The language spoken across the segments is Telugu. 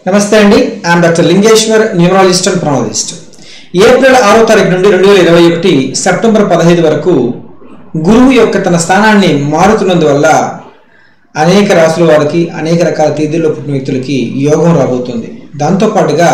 నమస్తే అండి I'm doctor Lingeshwar numerologist and ప్రాలజిస్ట్ ఏప్రిల్ ఆరో తారీఖు నుండి రెండు వేల ఇరవై ఒకటి సెప్టెంబర్ పదహైదు వరకు గురువు యొక్క తన స్థానాన్ని మారుతున్నందువల్ల అనేక రాసుల వారికి అనేక రకాల తేదీల్లో పుట్టిన వ్యక్తులకి యోగం రాబోతుంది దాంతోపాటుగా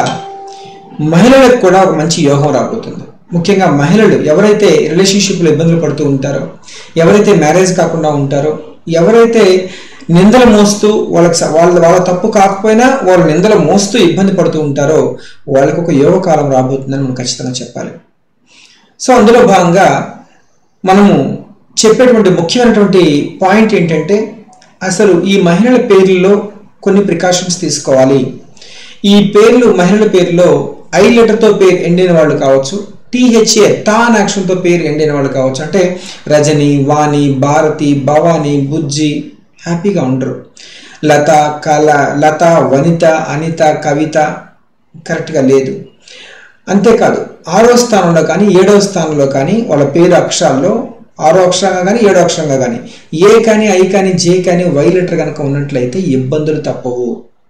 మహిళలకు కూడా ఒక మంచి యోగం రాబోతుంది ముఖ్యంగా మహిళలు ఎవరైతే రిలేషన్షిప్లో ఇబ్బందులు పడుతూ ఉంటారో ఎవరైతే మ్యారేజ్ కాకుండా ఉంటారో ఎవరైతే నిందలు మోస్తూ వాళ్ళకి స- వాళ్ళ వాళ్ళ తప్పు కాకపోయినా వాళ్ళు నిందలు మోస్తూ ఇబ్బంది పడుతూ ఉంటారో వాళ్ళకి ఒక యోగ కాలం రాబోతుందని మనం ఖచ్చితంగా చెప్పాలి సో అందులో భాగంగా మనము చెప్పేటువంటి ముఖ్యమైనటువంటి పాయింట్ ఏంటంటే అసలు ఈ మహిళల పేర్లలో కొన్ని ప్రికాషన్స్ తీసుకోవాలి ఈ పేర్లు మహిళల పేర్లో ఐ లెటర్తో పేరు ఎండిన వాళ్ళు కావచ్చు టీహెచ్ఏ తా అనే అక్షరంతో పేరు ఎండిన వాళ్ళు కావచ్చు అంటే రజని వాణి భారతి భవాని బుజ్జి హ్యాపీగా ఉండరు లత కళ లత వనిత అనిత కవిత కరెక్ట్గా లేదు అంతేకాదు ఆరో స్థానంలో కానీ ఏడవ స్థానంలో కానీ వాళ్ళ పేరు అక్షరాల్లో ఆరో అక్షరంగా కానీ ఏడో అక్షరంగా కానీ ఏ కానీ ఐ కానీ జే కానీ వై లెటర్ కనుక ఉన్నట్లయితే ఇబ్బందులు తప్పవు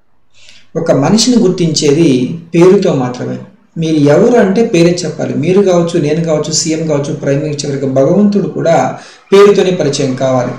ఒక మనిషిని గుర్తించేది పేరుతో మాత్రమే మీరు ఎవరు అంటే పేరే చెప్పాలి మీరు కావచ్చు నేను కావచ్చు సీఎం కావచ్చు ప్రైమ్ మినిస్టర్ చివరికి భగవంతుడు కూడా పేరుతోనే పరిచయం కావాలి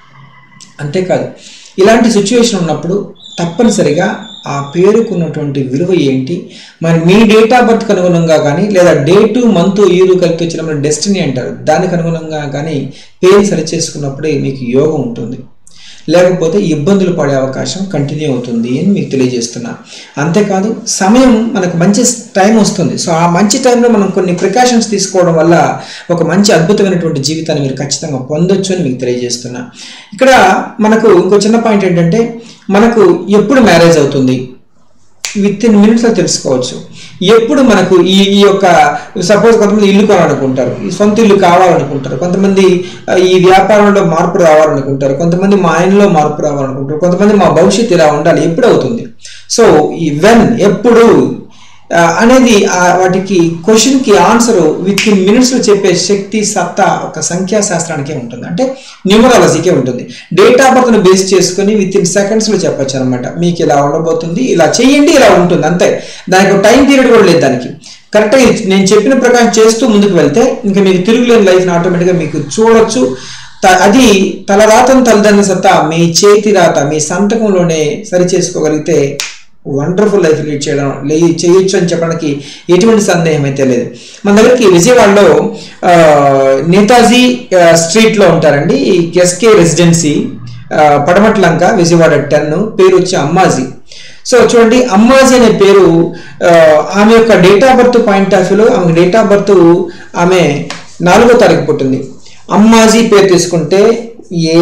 అంతేకాదు ఇలాంటి సిచ్యువేషన్ ఉన్నప్పుడు తప్పనిసరిగా ఆ పేరుకున్నటువంటి విలువ ఏంటి మరి మీ డేట్ ఆఫ్ బర్త్కి అనుగుణంగా కానీ లేదా డేటు మంత్ ఇయర్ కలిపి వచ్చిన డెస్టినీ అంటారు దానికి అనుగుణంగా కానీ పేరు సరి చేసుకున్నప్పుడే మీకు యోగం ఉంటుంది లేకపోతే ఇబ్బందులు పడే అవకాశం కంటిన్యూ అవుతుంది అని మీకు తెలియజేస్తున్నా అంతేకాదు సమయం మనకు మంచి టైం వస్తుంది సో ఆ మంచి టైంలో మనం కొన్ని ప్రికాషన్స్ తీసుకోవడం వల్ల ఒక మంచి అద్భుతమైనటువంటి జీవితాన్ని మీరు ఖచ్చితంగా పొందొచ్చు అని మీకు తెలియజేస్తున్నా ఇక్కడ మనకు ఇంకో చిన్న పాయింట్ ఏంటంటే మనకు ఎప్పుడు మ్యారేజ్ అవుతుంది విత్ ఇన్ మినిట్స్లో తెలుసుకోవచ్చు ఎప్పుడు మనకు ఈ ఈ యొక్క సపోజ్ కొంతమంది ఇల్లు కొనాలనుకుంటారు ఈ సొంత ఇల్లు కావాలనుకుంటారు కొంతమంది ఆ, ఈ వ్యాపారంలో మార్పు రావాలనుకుంటారు కొంతమంది మా ఆయనలో మార్పు రావాలనుకుంటారు కొంతమంది మా భవిష్యత్తు ఇలా ఉండాలి ఎప్పుడు అవుతుంది సో ఈ వెన్ ఎప్పుడు ఆ, అనేది ఆ వాటికి క్వశ్చన్కి ఆన్సర్ విత్ ఇన్ మినిట్స్లో చెప్పే శక్తి సత్తా ఒక సంఖ్యాశాస్త్రానికే ఉంటుంది అంటే న్యూమరాలజీకే ఉంటుంది డేట్ ఆఫ్ బర్త్ను బేస్ చేసుకొని విత్ ఇన్ సెకండ్స్లో చెప్పొచ్చు అనమాట మీకు ఇలా ఉండబోతుంది ఇలా చేయండి ఇలా ఉంటుంది అంతే దానికి ఒక టైం పీరియడ్ కూడా లేదు దానికి కరెక్ట్గా నేను చెప్పిన ప్రకారం చేస్తూ ముందుకు వెళ్తే ఇంకా మీకు తిరుగులేని లైఫ్ని ఆటోమేటిక్గా మీకు చూడొచ్చు త- అది తలరాతను తలదన్న సత్తా మీ చేతి రాత మీ సంతకంలోనే సరి చేసుకోగలిగితే వండర్ఫుల్ లైఫ్ లీడ్ చేయడం లే చేయొచ్చు అని చెప్పడానికి ఎటువంటి సందేహం అయితే లేదు మన దగ్గరికి విజయవాడలో ఆ, నేతాజీ ఆ, స్ట్రీట్లో ఉంటారండి ఈ ఎస్కే రెసిడెన్సీ ఆ, పడమట్లంక విజయవాడ టెన్ పేరు వచ్చి అమ్మాజీ సో చూడండి అమ్మాజీ అనే పేరు ఆ, ఆమె యొక్క date of birth point of వ్యూలో ఆమె డేట్ ఆఫ్ బర్త్ ఆమె నాలుగో తారీఖు పుట్టింది అమ్మాజీ పేరు తీసుకుంటే A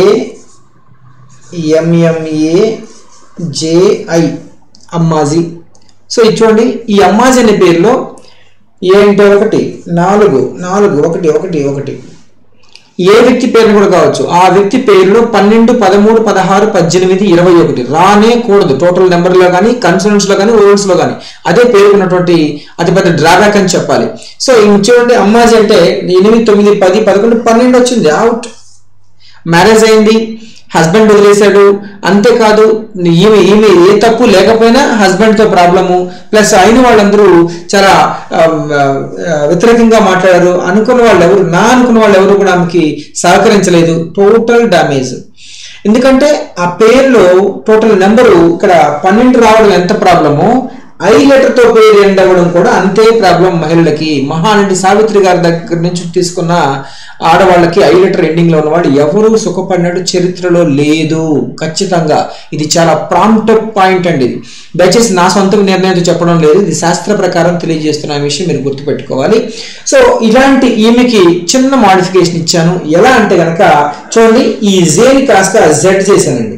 M M A J I Ammaji so ఇది చూడండి ఈ అమ్మాజీ అనే పేరులో ఏంటో ఒకటి నాలుగు నాలుగు ఒకటి ఒకటి ఒకటి ఏ వ్యక్తి పేరు కూడా కావచ్చు ఆ వ్యక్తి పేరులో పన్నెండు పదమూడు పదహారు పద్దెనిమిది ఇరవై ఒకటి రానే కూడదు టోటల్ నెంబర్లో కానీ కన్సోనెంట్స్లో కానీ ఓవర్స్లో కానీ అదే పేరుకున్నటువంటి అతిపెద్ద డ్రాబ్యాక్ అని చెప్పాలి సో ఇవి చూడండి అమ్మాజీ అంటే ఎనిమిది తొమ్మిది పది పదకొండు పన్నెండు వచ్చింది అవుట్ మ్యారేజ్ అయింది హస్బెండ్ వదిలేశాడు అంతేకాదు ఈమె ఈమె ఏ తప్పు లేకపోయినా హస్బెండ్తో ప్రాబ్లము ప్లస్ అయిన వాళ్ళందరూ చాలా ఆ, ఆ, వ్యతిరేకంగా మాట్లాడారు అనుకున్న వాళ్ళు ఎవరు నా అనుకున్న వాళ్ళు ఎవరు కూడా ఆమెకి సహకరించలేదు టోటల్ డ్యామేజ్ ఎందుకంటే ఆ పేరులో టోటల్ నెంబరు ఇక్కడ పన్నెండు రావడం ఎంత ప్రాబ్లమో ఐ లెటర్తో పేరు ఎండ్ అవ్వడం కూడా అంతే ప్రాబ్లం మహిళలకి మహానటి సావిత్రి గారి దగ్గర నుంచి తీసుకున్న ఆడవాళ్ళకి ఐ లెటర్ ఎండింగ్లో ఉన్న వాళ్ళు ఎవరు సుఖపడినట్టు చరిత్రలో లేదు ఖచ్చితంగా ఇది చాలా ప్రాంప్ట్ పాయింట్ అండి ఇది దయచేసి నా సొంత నిర్ణయంతో చెప్పడం లేదు ఇది శాస్త్ర ప్రకారం తెలియజేస్తున్న విషయం మీరు గుర్తుపెట్టుకోవాలి సో ఇలాంటి ఈమెకి చిన్న మాడిఫికేషన్ ఇచ్చాను ఎలా అంటే కనుక చూడండి ఈ జేని కాస్త జెడ్ చేశానండి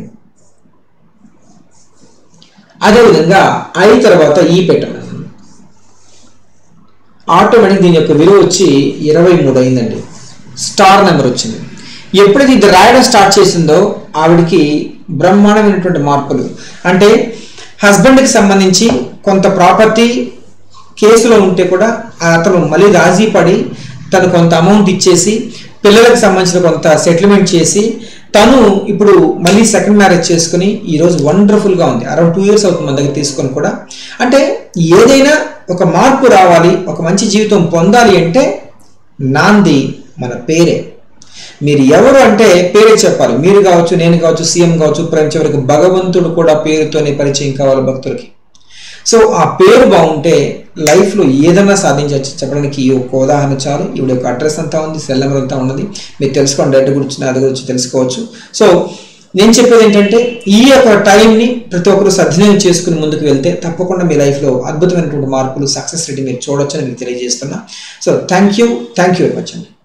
అదేవిధంగా ఐ తర్వాత ఈ పెట్టాను ఆటోమేటిక్ దీని యొక్క విలువ వచ్చి ఇరవై మూడు అయిందండి స్టార్ నెంబర్ వచ్చింది ఎప్పుడైతే ఇది రాయడం స్టార్ట్ చేసిందో ఆవిడకి బ్రహ్మాండమైనటువంటి మార్పులు అంటే హస్బెండ్కి సంబంధించి కొంత ప్రాపర్టీ కేసులో ఉంటే కూడా అతను మళ్ళీ రాజీ పడి తను కొంత అమౌంట్ ఇచ్చేసి పిల్లలకు సంబంధించిన కొంత సెటిల్మెంట్ చేసి తను ఇప్పుడు మళ్ళీ సెకండ్ మ్యారేజ్ చేసుకుని ఈరోజు వండర్ఫుల్గా ఉంది అరౌండ్ టూ ఇయర్స్ అవుతుంది మన దగ్గర తీసుకొని కూడా అంటే ఏదైనా ఒక మార్పు రావాలి ఒక మంచి జీవితం పొందాలి అంటే నాంది మన పేరే మీరు ఎవరు అంటే పేరే చెప్పాలి మీరు కావచ్చు నేను కావచ్చు సీఎం కావచ్చు ప్రేమ చివరికి భగవంతుడు కూడా పేరుతోనే పరిచయం కావాలి భక్తులకి సో ఆ పేరు బాగుంటే లైఫ్లో ఏదైనా సాధించవచ్చు చెప్పడానికి ఈ ఒక్క ఉదాహరణ చాలు ఈవిడ యొక్క అడ్రస్ అంతా ఉంది సెల్ నెంబర్ అంతా ఉన్నది మీరు తెలుసుకోండి డేట్ గురించి అది గురించి తెలుసుకోవచ్చు సో నేను చెప్పేది ఏంటంటే ఈ యొక్క టైంని ప్రతి ఒక్కరు సద్వినియోగం చేసుకుని ముందుకు వెళ్తే తప్పకుండా మీ లైఫ్లో అద్భుతమైనటువంటి మార్పులు సక్సెస్ రేటింగ్ మీరు చూడొచ్చని మీకు తెలియజేస్తున్నా so thank you thank you very much అండి